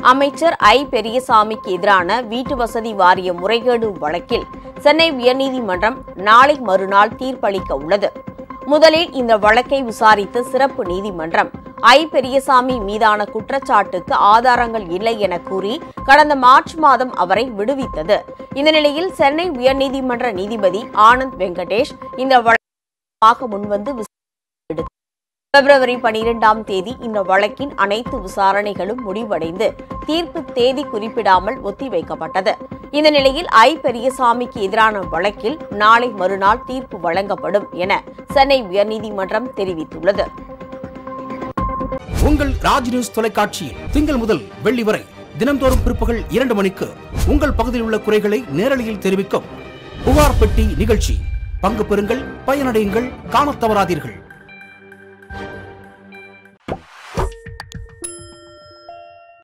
அமைச்சர் ஐ பெரியசாமிக்கு எதிரான வீட்டு வசதி வாரிய முறைகேடு வழக்கில் சென்னை உயர்நீதிமன்றம் நாளை மறுநாள் தீர்ப்பளிக்க உள்ளது முதலில் இந்த வழக்கை விசாரித்த சிறப்பு நீதிமன்றம் ஐ பெரியசாமி மீதான குற்றச்சாட்டுக்கு ஆதாரங்கள் இல்லை என கூறி கடந்த மார்ச் மாதம் அவரை விடுவித்தது இந்த நிலையில் சென்னை உயர்நீதிமன்ற நீதிபதி ஆனந்த் வெங்கடேஷ் இந்த வழக்காக முன்வந்து விசாரணை எடுத்தார். பிப்ரவரி பனிரெண்டாம் தேதி இந்த வழக்கின் அனைத்து விசாரணைகளும் முடிவடைந்து தீர்ப்பு தேதி குறிப்பிடாமல் ஒத்திவைக்கப்பட்டது இந்த நிலையில் ஐ பெரியசாமிக்கு எதிரான வழக்கில் நாளை மறுநாள் தீர்ப்பு வழங்கப்படும் என சென்னை உயர்நீதிமன்றம் தெரிவித்துள்ளது உங்கள் ராஜ் நியூஸ் தொலைக்காட்சியில் திங்கள் முதல் வெள்ளி வரை தினம்தோறும் பிற்பகல் இரண்டு மணிக்கு உங்கள் பகுதியில் உள்ள குறைகளை நேரலையில் தெரிவிக்கும் புகார் பெட்டி நிகழ்ச்சி பங்கு பெறுங்கள் பயனடையுங்கள் காணத் தவறாதீர்கள்